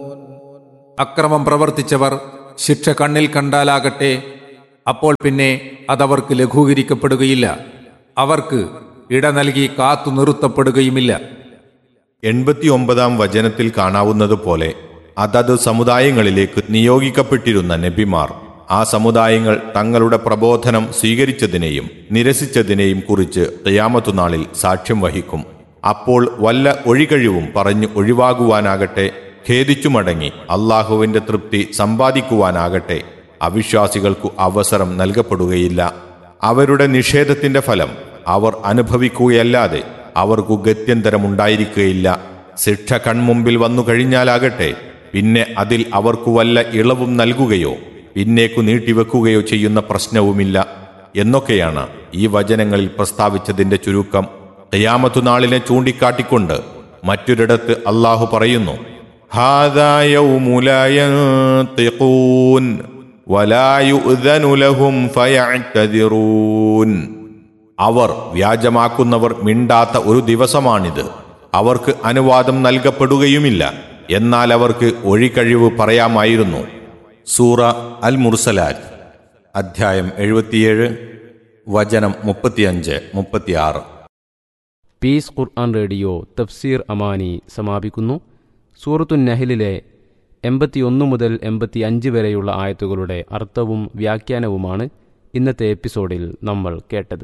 അക്രമം പ്രവർത്തിച്ചവർ ശിക്ഷ കണ്ണിൽ കണ്ടാലാകട്ടെ അപ്പോൾ പിന്നെ അതവർക്ക് ലഘൂകരിക്കപ്പെടുകയില്ല അവർക്ക് ഇട നൽകി കാത്തു നിർത്തപ്പെടുകയുമില്ല എൺപത്തിയൊമ്പതാം വചനത്തിൽ കാണാവുന്നതുപോലെ അതത് സമുദായങ്ങളിലേക്ക് നിയോഗിക്കപ്പെട്ടിരുന്ന നബിമാർ ആ സമുദായങ്ങൾ തങ്ങളുടെ പ്രബോധനം സ്വീകരിച്ചതിനെയും നിരസിച്ചതിനെയും കുറിച്ച് ഖിയാമത്തുനാളിൽ സാക്ഷ്യം വഹിക്കും അപ്പോൾ വല്ല ഒഴികഴിവും പറഞ്ഞു ഒഴിവാകുവാനാകട്ടെ ഖേദിച്ചു മടങ്ങി അള്ളാഹുവിന്റെ തൃപ്തി സമ്പാദിക്കുവാനാകട്ടെ അവിശ്വാസികൾക്കു അവസരം നൽകപ്പെടുകയില്ല അവരുടെ നിഷേധത്തിന്റെ ഫലം അവർ അനുഭവിക്കുകയല്ലാതെ അവർക്കു ഗത്യന്തരമുണ്ടായിരിക്കുകയില്ല ശിക്ഷ കൺമുമ്പിൽ വന്നു കഴിഞ്ഞാലാകട്ടെ പിന്നെ അതിൽ അവർക്കു വല്ല ഇളവും നൽകുകയോ പിന്നേക്കു നീട്ടിവെക്കുകയോ ചെയ്യുന്ന പ്രശ്നവുമില്ല എന്നൊക്കെയാണ് ഈ വചനങ്ങളിൽ പ്രസ്താവിച്ചതിന്റെ ചുരുക്കം ഖിയാമത്തു നാളിനെ ചൂണ്ടിക്കാട്ടിക്കൊണ്ട് മറ്റൊരിടത്ത് അള്ളാഹു പറയുന്നു "ഹാദാ യൗമു ലാ യൻതിഖൂൻ വലാ യുഅ്ദനു ലഹും ഫയഅ്തദിറൂൻ." അവർ വ്യാജമാക്കുന്നവർ മിണ്ടാത്ത ഒരു ദിവസമാണിത് അവർക്ക് അനുവാദം നൽകപ്പെടുകയുമില്ല എന്നാൽ അവർക്ക് ഒഴികഴിവ് പറയാമായിരുന്നു സൂറ അൽ മുർസലാറ്റ് അധ്യായം എഴുപത്തിയേഴ് വചനം മുപ്പത്തിയഞ്ച് മുപ്പത്തിയാറ് പീസ് ഖുർആൻ റേഡിയോ തഫ്സീർ അമാനി സമാപിക്കുന്നു സൂറത്തു നഹലിലെ എൺപത്തിയൊന്ന് മുതൽ എൺപത്തി അഞ്ച് വരെയുള്ള ആയത്തുകളുടെ അർത്ഥവും വ്യാഖ്യാനവുമാണ് ഇന്നത്തെ എപ്പിസോഡിൽ നമ്മൾ കേട്ടത്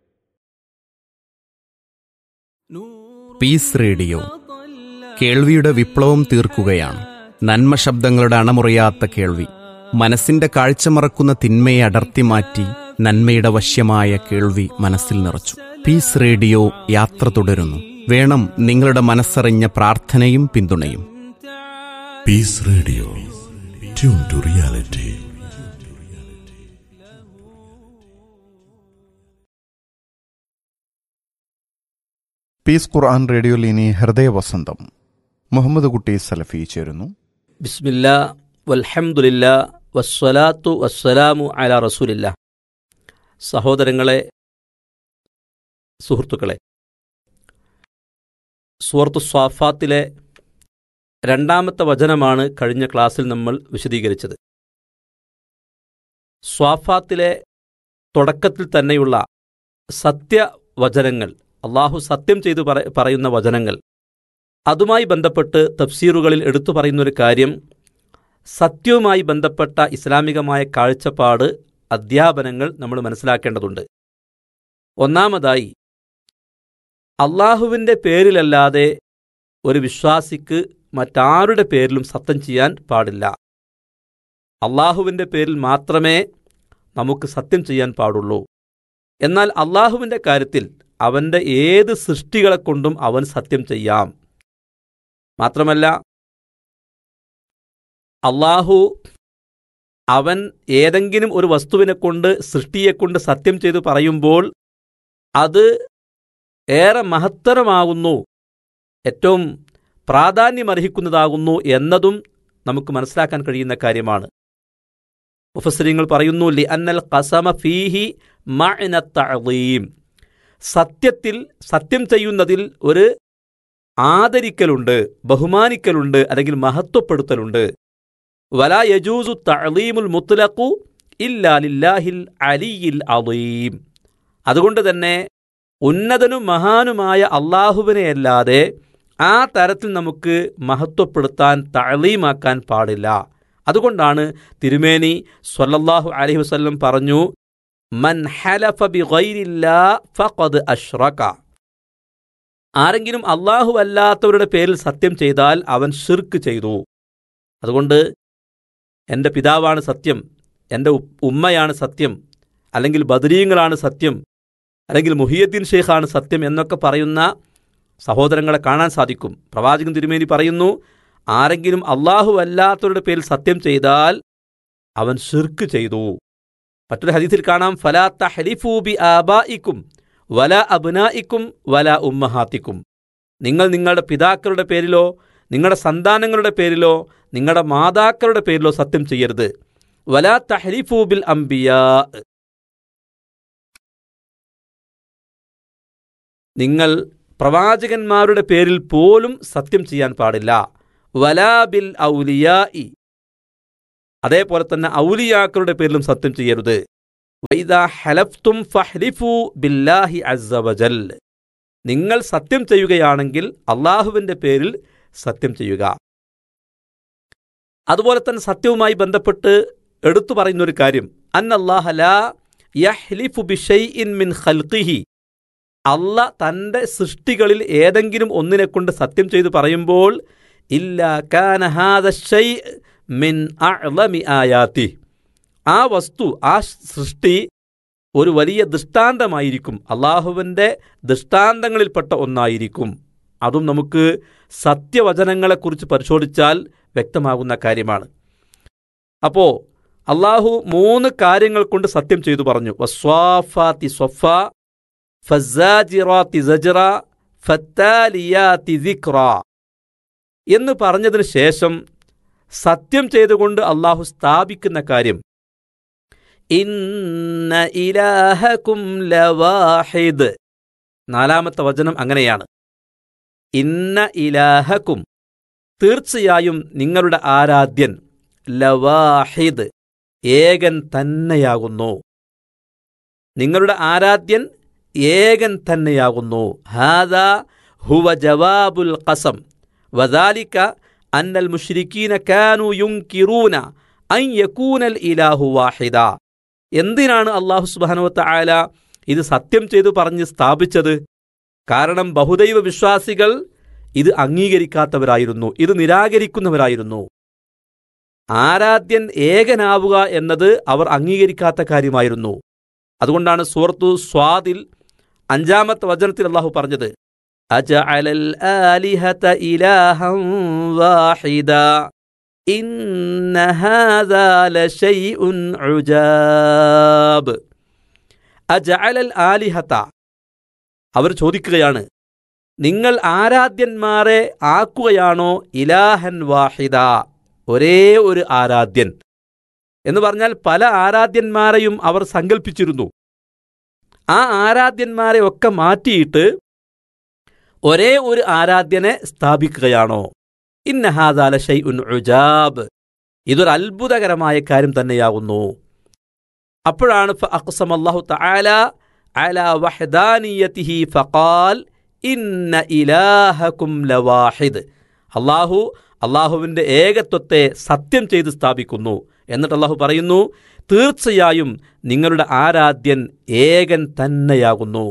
പീസ് റേഡിയോ കേൾവിയുടെ വിപ്ലവം തീർക്കുകയാണ് നന്മ ശബ്ദങ്ങളുടെ അണമുറിയാത്ത കേൾവി മനസ്സിന്റെ കാഴ്ച മറക്കുന്ന തിന്മയെ അടർത്തി മാറ്റി നന്മയുടെ വശ്യമായ കേൾവി മനസ്സിൽ നിറച്ചു പീസ് റേഡിയോ യാത്ര തുടരുന്നു വേണം നിങ്ങളുടെ മനസ്സറിഞ്ഞ പ്രാർത്ഥനയും പിന്തുണയും Peace Radio. Tune to reality. Peace ഖുർആൻ റേഡിയോയിൽ ഇനി ഹൃദയവസന്തം മുഹമ്മദ് കുട്ടി സലഫി ചേരുന്നു ബിസ്മില്ല വൽഹംദുലില്ല വസ്സലാത്തു വസ്സലാമു അല റസൂലില്ല സഹോദരങ്ങളെ സുഹൃത്തുക്കളെ സുഹൃത്തു സ്വാഫാത്തിലെ രണ്ടാമത്തെ വചനമാണ് കഴിഞ്ഞ ക്ലാസ്സിൽ നമ്മൾ വിശദീകരിച്ചത് സ്വാഫാത്തിലെ തുടക്കത്തിൽ തന്നെയുള്ള സത്യവചനങ്ങൾ അള്ളാഹു സത്യം ചെയ്തു പറ- പറയുന്ന വചനങ്ങൾ അതുമായി ബന്ധപ്പെട്ട് തഫ്സീറുകളിൽ എടുത്തു പറയുന്നൊരു കാര്യം സത്യവുമായി ബന്ധപ്പെട്ട ഇസ്ലാമികമായ കാഴ്ചപ്പാട് അധ്യാപനങ്ങൾ നമ്മൾ മനസ്സിലാക്കേണ്ടതുണ്ട് ഒന്നാമതായി അള്ളാഹുവിൻ്റെ പേരിലല്ലാതെ ഒരു വിശ്വാസിക്ക് മറ്റാരുടെ പേരിലും സത്യം ചെയ്യാൻ പാടില്ല അള്ളാഹുവിൻ്റെ പേരിൽ മാത്രമേ നമുക്ക് സത്യം ചെയ്യാൻ പാടുള്ളൂ എന്നാൽ അള്ളാഹുവിൻ്റെ കാര്യത്തിൽ അവൻ്റെ ഏത് സൃഷ്ടികളെ കൊണ്ടും അവൻ സത്യം ചെയ്യാം മാത്രമല്ല അള്ളാഹു അവൻ ഏതെങ്കിലും ഒരു വസ്തുവിനെ കൊണ്ട് സൃഷ്ടിയെക്കൊണ്ട് സത്യം ചെയ്തു പറയുമ്പോൾ അത് ഏറെ മഹത്തരമാകുന്നു ഏറ്റവും പ്രാധാന്യമർഹിക്കുന്നതാകുന്നു എന്നതും നമുക്ക് മനസ്സിലാക്കാൻ കഴിയുന്ന കാര്യമാണ് മുഫസരിങ്ങൾ പറയുന്നു ലി അന്നൽ കസമ ഫീഹി മഅന തഅദീം സത്യത്തിൽ സത്യം ചെയ്യുന്നതിൽ ഒരു ആദരിക്കലുണ്ട് ബഹുമാനിക്കലുണ്ട് അല്ലെങ്കിൽ മഹത്വപ്പെടുത്തലുണ്ട് വലാ യജൂസു തഅലീമുൽ മുത്ലഖു ഇല്ലാ ലില്ലാഹിൽ അലിയിൽ അലീം അതുകൊണ്ട് തന്നെ ഉന്നതനും മഹാനുമായ അള്ളാഹുവിനെയല്ലാതെ ആ തരത്തിൽ നമുക്ക് മഹത്വപ്പെടുത്താൻ തഴലീമാക്കാൻ പാടില്ല അതുകൊണ്ടാണ് തിരുമേനി സ്വല്ലല്ലാഹു അലൈഹി വസല്ലം പറഞ്ഞു മൻ ഹലഫ ബിഗൈരില്ലാ ഫഖദ് അഷ്റക ആരെങ്കിലും അള്ളാഹു അല്ലാത്തവരുടെ പേരിൽ സത്യം ചെയ്താൽ അവൻ ഷിർക്ക് ചെയ്തു അതുകൊണ്ട് എൻ്റെ പിതാവാണ് സത്യം എൻ്റെ ഉ- ഉമ്മയാണ് സത്യം അല്ലെങ്കിൽ ബദരീങ്ങളാണ് സത്യം അല്ലെങ്കിൽ മുഹിയദ്ദീൻ ഷെയ്ഖാണ് സത്യം എന്നൊക്കെ പറയുന്ന സഹോദരങ്ങളെ കാണാൻ സാധിക്കും പ്രവാചകൻ തിരുമേനി പറയുന്നു ആരെങ്കിലും അള്ളാഹു അല്ലാത്തവരുടെ പേരിൽ സത്യം ചെയ്താൽ അവൻ ഷിർക്ക് ചെയ്തു മറ്റൊരു ഹദീസിൽ കാണാം ഫലാ തഹ്ലിഫൂ ബി ആബായിക്കും വല അബ്നായിക്കും വല ഉമ്മഹാത്തിക്കും നിങ്ങൾ നിങ്ങളുടെ പിതാക്കളുടെ പേരിലോ നിങ്ങളുടെ സന്താനങ്ങളുടെ പേരിലോ നിങ്ങളുടെ മാതാക്കളുടെ പേരിലോ സത്യം ചെയ്യരുത് വല തഹ്ലിഫൂ ബിൽ അംബിയാ നിങ്ങൾ പ്രവാചകന്മാരുടെ പേരിൽ പോലും സത്യം ചെയ്യാൻ പാടില്ല വലാബിൽ ഔലിയായി അതേപോലെ തന്നെ ഔലിയാക്കളുടെ പേരിലും സത്യം ചെയ്യരുത് വൈദാ ഹലഫ്തും ഫഹ്ലിഫു ബില്ലാഹി അസ്സവജൽ നിങ്ങൾ സത്യം ചെയ്യുകയാണെങ്കിൽ അള്ളാഹുവിൻ്റെ പേരിൽ സത്യം ചെയ്യുക അതുപോലെ തന്നെ സത്യവുമായി ബന്ധപ്പെട്ട് എടുത്തു പറയുന്ന ഒരു കാര്യം അൻ ലാ യഹ്ലിഫു ബിഷൈഇൻ മിൻ ഖൽഖിഹി അല്ല തൻ്റെ സൃഷ്ടികളിൽ ഏതെങ്കിലും ഒന്നിനെ കൊണ്ട് സത്യം ചെയ്തു പറയുമ്പോൾ ഇല്ല കാന ഹാദ ഷൈ മിൻ അഅ്ലമി ആയാത്തി ആ വസ്തു ആ സൃഷ്ടി ഒരു വലിയ ദൃഷ്ടാന്തമായിരിക്കും അള്ളാഹുവിൻ്റെ ദൃഷ്ടാന്തങ്ങളിൽപ്പെട്ട ഒന്നായിരിക്കും അതും നമുക്ക് സത്യവചനങ്ങളെക്കുറിച്ച് പരിശോധിച്ചാൽ വ്യക്തമാകുന്ന കാര്യമാണ് അപ്പോൾ അള്ളാഹു മൂന്ന് കാര്യങ്ങൾ കൊണ്ട് സത്യം ചെയ്തു പറഞ്ഞു വസ്വാഫാത്തി സ്വഫ ഫസാജിറാത്തി സജറ ഫത്താലിയാത്തി ദിക്ര എന്ന് പറഞ്ഞതിന് ശേഷം സത്യം ചെയ്തുകൊണ്ട് അള്ളാഹു സ്ഥാപിക്കുന്ന കാര്യം ഇന്ന ഇലാഹക്കും ലവാഹിദ് നാലാമത്തെ വചനം അങ്ങനെയാണ് ഇന്ന ഇലാഹക്കും തീർച്ചയായും നിങ്ങളുടെ ആരാധ്യൻ ലവാഹിദ് ഏകൻ തന്നെയാകുന്നു നിങ്ങളുടെ ആരാധ്യൻ ഏകൻ തന്നെയാകുന്നു ഹാദ ഹുവ ജവാബുൽ ഖസം വദാലിക അന്നൽ മുഷ്രിക്കീന കാനു യുൻകിറൂന അൻ യകൂനൽ ഇലാഹു വാഹിദ എന്തിനാണ് അള്ളാഹു സുബാനുവത്ത ആല ഇത് സത്യം ചെയ്തു പറഞ്ഞ് സ്ഥാപിച്ചത് കാരണം ബഹുദൈവ വിശ്വാസികൾ ഇത് അംഗീകരിക്കാത്തവരായിരുന്നു ഇത് നിരാകരിക്കുന്നവരായിരുന്നു ആരാധ്യൻ ഏകനാവുക എന്നത് അവർ അംഗീകരിക്കാത്ത കാര്യമായിരുന്നു അതുകൊണ്ടാണ് സൂറത്തു സ്വാദിൽ അഞ്ചാമത്തെ വചനത്തിൽ അള്ളാഹു പറഞ്ഞത് അജഅലൽ ആലിഹത ഇലാഹം വാഹിദ ഇന്ന ഹാദാ ലശൈഉൻ ഉജാബ് അജഅലൽ ആലിഹത അവർ ചോദിക്കുകയാണ് നിങ്ങൾ ആരാധ്യന്മാരെ ആക്കുകയാണോ ഇലാഹൻ വാഹിദ ഒരേ ഒരു ആരാധ്യൻ എന്ന് പറഞ്ഞാൽ പല ആരാധ്യന്മാരെയും അവർ സങ്കല്പിച്ചിരുന്നു ആ ആരാധ്യന്മാരെ ഒക്കെ മാറ്റിയിട്ട് ഒരേ ഒരു ആരാധ്യനെ സ്ഥാപിക്കുകയാണോ ഇന്നഹാദാല ഷൈ ഉൻ ഉജാബ് ഇതൊരു അത്ഭുതകരമായ കാര്യം തന്നെയാകുന്നു അപ്പോഴാണ് അഖ്സം അല്ലാഹു തആല അല വഹദാനിയതിഹി ഫഖാൽ ഇന്ന ഇലാഹക്കും ലവാഹിദ് അള്ളാഹു അള്ളാഹുവിൻ്റെ ഏകത്വത്തെ സത്യം ചെയ്ത് സ്ഥാപിക്കുന്നു എന്നിട്ട് അള്ളാഹു പറയുന്നു തീർച്ചയായും നിങ്ങളുടെ ആരാധ്യൻ ഏകൻ തന്നെയാകുന്നു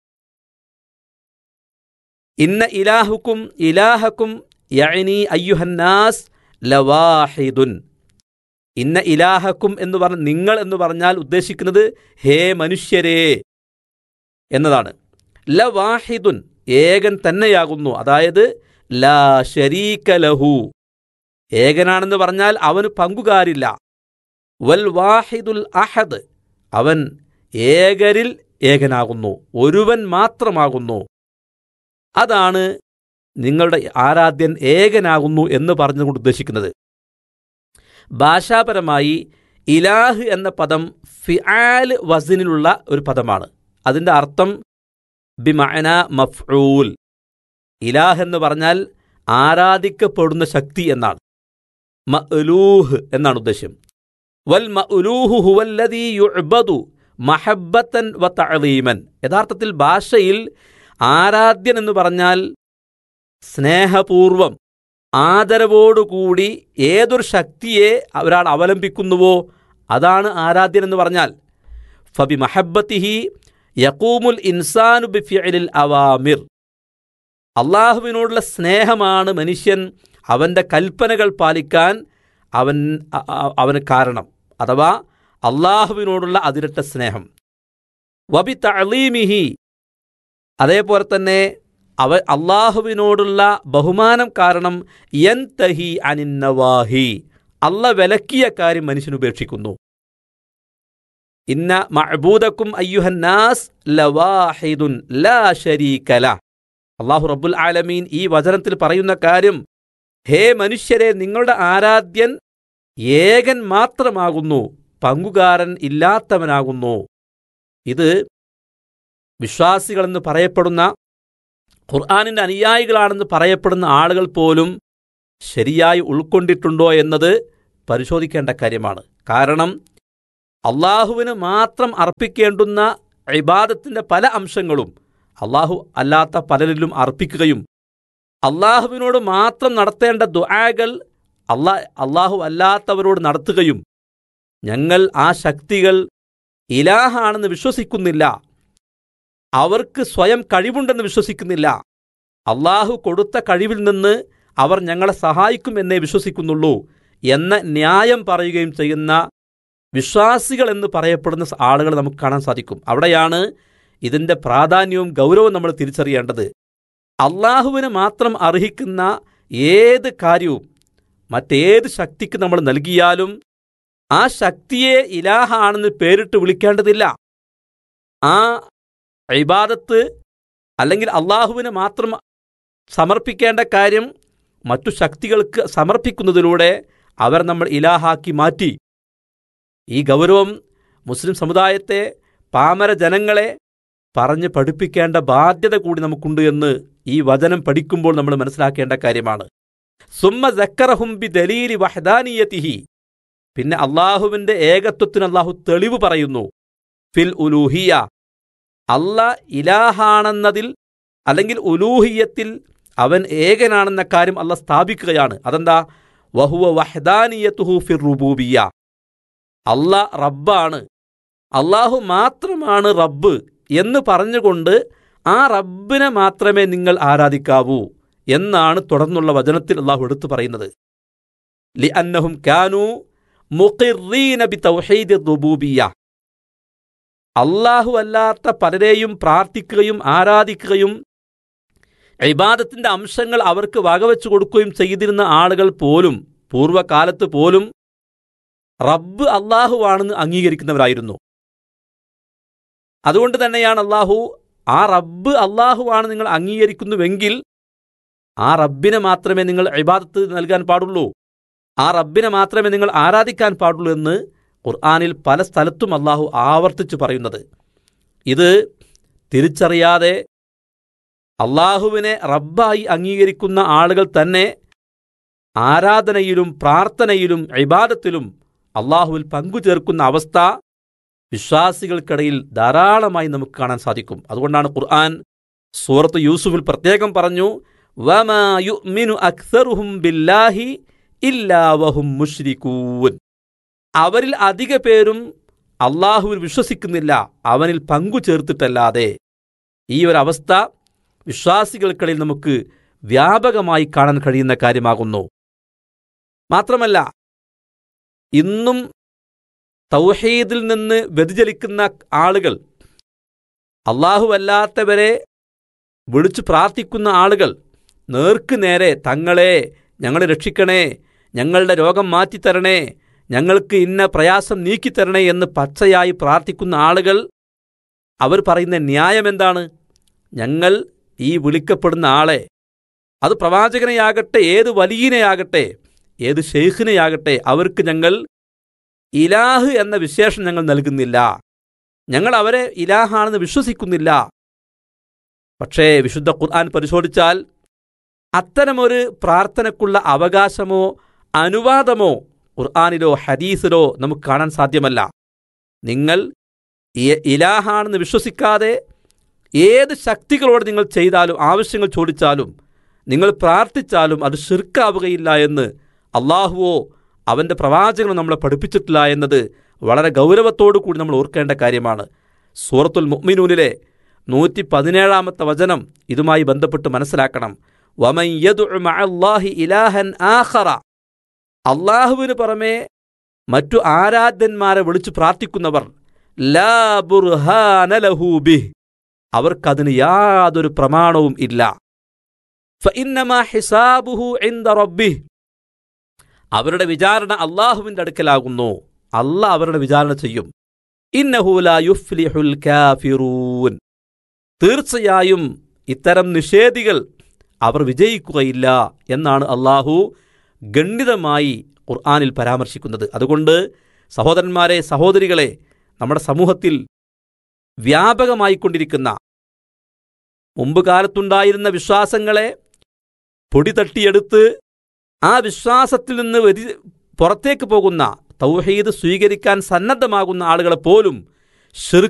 ഇന്ന ഇലാഹുക്കും ഇലാഹക്കും യഅനി അയ്യുഹന്നാസ് ലവാഹിദുൻ ഇന്ന ഇലാഹക്കും എന്ന് പറഞ്ഞ നിങ്ങൾ എന്ന് പറഞ്ഞാൽ ഉദ്ദേശിക്കുന്നത് ഹേ മനുഷ്യരേ എന്നതാണ് ലവാഹിദുൻ ഏകൻ തന്നെയാകുന്നു അതായത് ലാ ഷരീക ലഹു ഏകനാണെന്ന് പറഞ്ഞാൽ അവന് പങ്കുകാരില്ല വൽ വാഹിദുൽ അഹദ് അവൻ ഏകരിൽ ഏകനാകുന്നു ഒരുവൻ മാത്രമാകുന്നു അതാണ് നിങ്ങളുടെ ആരാധ്യൻ ഏകനാകുന്നു എന്ന് പറഞ്ഞുകൊണ്ട് ഉദ്ദേശിക്കുന്നത് ഭാഷാപരമായി ഇലാഹ് എന്ന പദം ഫിആൽ വസിനിലുള്ള ഒരു പദമാണ് അതിൻ്റെ അർത്ഥം ബിമഅന മഫ്ഊൽ ഇലാഹ് എന്ന് പറഞ്ഞാൽ ആരാധിക്കപ്പെടുന്ന ശക്തി എന്നാണ് മഅലൂഹ് എന്നാണ് ഉദ്ദേശ്യം വൽ മഅലൂഹു ഹുവല്ലദീ യുഅ്ബദു മഹബ്ബത്തൻ വ തഅലീമൻ യഥാർത്ഥത്തിൽ ഭാഷയിൽ ആരാധ്യൻ എന്ന് പറഞ്ഞാൽ സ്നേഹപൂർവം ആദരവോടുകൂടി ഏതൊരു ശക്തിയെ ഒരാൾ അവലംബിക്കുന്നുവോ അതാണ് ആരാധ്യൻ എന്ന് പറഞ്ഞാൽ ഫബി മഹബത്തിഹി യക്കൂമുൽ ഇൻസാനു ബിഫിഅലിൽ അവാമിർ അള്ളാഹുവിനോടുള്ള സ്നേഹമാണ് മനുഷ്യൻ അവൻ്റെ കൽപ്പനകൾ പാലിക്കാൻ അവൻ അവന് കാരണം അഥവാ അള്ളാഹുവിനോടുള്ള അതിരട്ട സ്നേഹം വബി തളീമിഹി അതേപോലെ തന്നെ അവ അള്ളാഹുവിനോടുള്ള ബഹുമാനം കാരണം യൻ തഹി അനിന്നവാഹി അല്ല വിലക്കിയ കാര്യം മനുഷ്യൻ ഉപേക്ഷിക്കുന്നു ഇന്ന മഅബൂദക്കും അയ്യുഹന്നാസ് ലവാഹിദുൻ ലാ ശരീകല അള്ളാഹു റബ്ബുൽ ആലമീൻ ഈ വചനത്തിൽ പറയുന്ന കാര്യം ഹേ മനുഷ്യരെ നിങ്ങളുടെ ആരാധ്യൻ ഏകൻ മാത്രമാകുന്നു പങ്കുകാരൻ ഇല്ലാത്തവനാകുന്നു ഇത് വിശ്വാസികളെന്ന് പറയപ്പെടുന്ന ഖുർആാനിൻ്റെ അനുയായികളാണെന്ന് പറയപ്പെടുന്ന ആളുകൾ പോലും ശരിയായി ഉൾക്കൊണ്ടിട്ടുണ്ടോ എന്നത് പരിശോധിക്കേണ്ട കാര്യമാണ് കാരണം അള്ളാഹുവിന് മാത്രം അർപ്പിക്കേണ്ടുന്ന ഇബാദത്തിൻ്റെ പല അംശങ്ങളും അള്ളാഹു അല്ലാത്ത പലരിലും അർപ്പിക്കുകയും അള്ളാഹുവിനോട് മാത്രം നടത്തേണ്ട ദുആകൾ അള്ളാ അള്ളാഹു അല്ലാത്തവരോട് നടത്തുകയും ഞങ്ങൾ ആ ശക്തികൾ ഇലാഹാണെന്ന് വിശ്വസിക്കുന്നില്ല അവർക്ക് സ്വയം കഴിവുണ്ടെന്ന് വിശ്വസിക്കുന്നില്ല അള്ളാഹു കൊടുത്ത കഴിവിൽ നിന്ന് അവർ ഞങ്ങളെ സഹായിക്കുമെന്നേ വിശ്വസിക്കുന്നുള്ളൂ എന്ന ന്യായം പറയുകയും ചെയ്യുന്ന വിശ്വാസികൾ എന്ന് പറയപ്പെടുന്ന ആളുകൾ നമുക്ക് കാണാൻ സാധിക്കും അവിടെയാണ് ഇതിൻ്റെ പ്രാധാന്യവും ഗൗരവവും നമ്മൾ തിരിച്ചറിയേണ്ടത് അള്ളാഹുവിന് മാത്രം അർഹിക്കുന്ന ഏത് കാര്യവും മറ്റേത് ശക്തിക്ക് നമ്മൾ നൽകിയാലും ആ ശക്തിയെ ഇലാഹാണെന്ന് പേരിട്ട് വിളിക്കേണ്ടതില്ല ആ ഇബാദത്ത് അല്ലെങ്കിൽ അള്ളാഹുവിന് മാത്രം സമർപ്പിക്കേണ്ട കാര്യം മറ്റു ശക്തികൾക്ക് സമർപ്പിക്കുന്നതിലൂടെ അവർ നമ്മൾ ഇലാഹാക്കി മാറ്റി ഈ ഗൗരവം മുസ്ലിം സമുദായത്തെ പാമര ജനങ്ങളെ പറഞ്ഞ് പഠിപ്പിക്കേണ്ട ബാധ്യത കൂടി നമുക്കുണ്ട് എന്ന് ഈ വചനം പഠിക്കുമ്പോൾ നമ്മൾ മനസ്സിലാക്കേണ്ട കാര്യമാണ് സുമ്മ ജക്കറഹും ബി ദലീലി വഹദാനിയതിഹി പിന്നെ അള്ളാഹുവിന്റെ ഏകത്വത്തിന് അള്ളാഹു തെളിവ് പറയുന്നു ഫിൽ ഉലൂഹിയ അല്ല ഇലാഹാണെന്നതിൽ അല്ലെങ്കിൽ ഉലൂഹിയത്തിൽ അവൻ ഏകനാണെന്ന കാര്യം അല്ല സ്ഥാപിക്കുകയാണ് അതെന്താ വഹുവ വഹദാനിയത്തുഹു ഫിർ റുബൂബിയ അല്ല റബ്ബാണ് അള്ളാഹു മാത്രമാണ് റബ്ബ് എന്ന് പറഞ്ഞുകൊണ്ട് ആ റബ്ബിനെ മാത്രമേ നിങ്ങൾ ആരാധിക്കാവൂ എന്നാണ് തുടർന്നുള്ള വചനത്തിൽ അള്ളാഹു എടുത്തു പറയുന്നത് ലി അന്നഹും കാനു മുഖിറീന ബി തൗഹീദ് റുബൂബിയ അള്ളാഹു അല്ലാത്ത പലരെയും പ്രാർത്ഥിക്കുകയും ആരാധിക്കുകയും ഇബാദത്തിന്റെ അംശങ്ങൾ അവർക്ക് വകവെച്ചു കൊടുക്കുകയും ചെയ്തിരുന്ന ആളുകൾ പോലും പൂർവ്വകാലത്ത് പോലും റബ്ബ് അള്ളാഹുവാണെന്ന് അംഗീകരിക്കുന്നവരായിരുന്നു അതുകൊണ്ട് തന്നെയാണ് അള്ളാഹു ആ റബ്ബ് അള്ളാഹുവാണ് നിങ്ങൾ അംഗീകരിക്കുന്നുവെങ്കിൽ ആ റബ്ബിനെ മാത്രമേ നിങ്ങൾ ഇബാദത്ത് നൽകാൻ പാടുള്ളൂ ആ റബ്ബിനെ മാത്രമേ നിങ്ങൾ ആരാധിക്കാൻ പാടുള്ളൂ എന്ന് ഖുർആാനിൽ പല സ്ഥലത്തും അള്ളാഹു ആവർത്തിച്ചു പറയുന്നത് ഇത് തിരിച്ചറിയാതെ അള്ളാഹുവിനെ റബ്ബായി അംഗീകരിക്കുന്ന ആളുകൾ തന്നെ ആരാധനയിലും പ്രാർത്ഥനയിലും ഇബാദത്തിലും അള്ളാഹുവിൽ പങ്കുചേർക്കുന്ന അവസ്ഥ വിശ്വാസികൾക്കിടയിൽ ധാരാളമായി നമുക്ക് കാണാൻ സാധിക്കും അതുകൊണ്ടാണ് ഖുർആൻ സൂറത്ത് യൂസുഫിൽ പ്രത്യേകം പറഞ്ഞു വമാ യുഅ്മിനു അക്സറുഹും ബില്ലാഹി ഇല്ലാ വഹും മുശ്രിക്കൂൻ അവരിൽ അധിക പേരും അള്ളാഹുവിൽ വിശ്വസിക്കുന്നില്ല അവനിൽ പങ്കു ചേർത്തിട്ടല്ലാതെ ഈ ഒരു അവസ്ഥ വിശ്വാസികൾക്കിടയിൽ നമുക്ക് വ്യാപകമായി കാണാൻ കഴിയുന്ന കാര്യമാകുന്നു മാത്രമല്ല ഇന്നും തൗഹീദിൽ നിന്ന് വ്യതിചലിക്കുന്ന ആളുകൾ അല്ലാത്തവരെ വിളിച്ചു പ്രാർത്ഥിക്കുന്ന ആളുകൾ നേർക്ക് നേരെ തങ്ങളെ ഞങ്ങളെ രക്ഷിക്കണേ ഞങ്ങളുടെ രോഗം മാറ്റിത്തരണേ ഞങ്ങൾക്ക് ഇന്ന പ്രയാസം നീക്കിത്തരണേ എന്ന് പച്ചയായി പ്രാർത്ഥിക്കുന്ന ആളുകൾ അവർ പറയുന്ന ന്യായം എന്താണ് ഞങ്ങൾ ഈ വിളിക്കപ്പെടുന്ന ആളെ അത് പ്രവാചകനെയാകട്ടെ ഏത് വലിയനെയാകട്ടെ ഏത് ഷെയ്ഖിനെയാകട്ടെ അവർക്ക് ഞങ്ങൾ ഇലാഹ് എന്ന വിശേഷം ഞങ്ങൾ നൽകുന്നില്ല ഞങ്ങൾ അവരെ ഇലാഹാണെന്ന് വിശ്വസിക്കുന്നില്ല പക്ഷേ വിശുദ്ധ ഖുർആൻ പരിശോധിച്ചാൽ അത്തരമൊരു പ്രാർത്ഥനയ്ക്കുള്ള അവകാശമോ അനുവാദമോ ഖുർആാനിലോ ഹദീസിലോ നമുക്ക് കാണാൻ സാധ്യമല്ല നിങ്ങൾ ഇ- ഇലാഹാണെന്ന് വിശ്വസിക്കാതെ ഏത് ശക്തികളോട് നിങ്ങൾ ചെയ്താലും ആവശ്യങ്ങൾ ചോദിച്ചാലും നിങ്ങൾ പ്രാർത്ഥിച്ചാലും അത് ഷിർക്കാവുകയില്ല എന്ന് അള്ളാഹുവോ അവൻ്റെ പ്രവാചകനോ നമ്മളെ പഠിപ്പിച്ചിട്ടില്ല എന്നത് വളരെ ഗൗരവത്തോടു കൂടി നമ്മൾ ഓർക്കേണ്ട കാര്യമാണ് സൂറത്തുൽ മുഅ്മിനൂനിലെ നൂറ്റി പതിനേഴാമത്തെ വചനം ഇതുമായി ബന്ധപ്പെട്ട് മനസ്സിലാക്കണം വമൻ യദ്ഉ മഅല്ലാഹി ഇലാഹൻ ആഖറ അള്ളാഹുവിന് പുറമെ മറ്റു ആരാധ്യന്മാരെ വിളിച്ചു പ്രാർത്ഥിക്കുന്നവർ ലാ ബുർഹാന ലഹു ബിഹ് അവർക്കതിന് യാതൊരു പ്രമാണവും ഇല്ല ഫഇന്നമാ ഹിസാബുഹു ഇൻദ റബ്ബിഹ് അവരുടെ വിചാരണ അള്ളാഹുവിന്റെ അടുക്കലാകുന്നു അല്ല അവരുടെ വിചാരണ ചെയ്യും ഇന്നഹു ലാ യുഫ്ലിഹുൽ കാഫിറൂൻ തീർച്ചയായും ഇത്തരം നിഷേധികൾ അവർ വിജയിക്കുകയില്ല എന്നാണ് അള്ളാഹു ഗണ്ഡിതമായി ഖുർആാനിൽ പരാമർശിക്കുന്നത് അതുകൊണ്ട് സഹോദരന്മാരെ സഹോദരികളെ നമ്മുടെ സമൂഹത്തിൽ വ്യാപകമായിക്കൊണ്ടിരിക്കുന്ന മുമ്പ് കാലത്തുണ്ടായിരുന്ന വിശ്വാസങ്ങളെ പൊടി തട്ടിയെടുത്ത് ആ വിശ്വാസത്തിൽ നിന്ന് വ്യതി പുറത്തേക്ക് പോകുന്ന തൗഹീദ് സ്വീകരിക്കാൻ സന്നദ്ധമാകുന്ന ആളുകളെ പോലും ഷിർക്ക്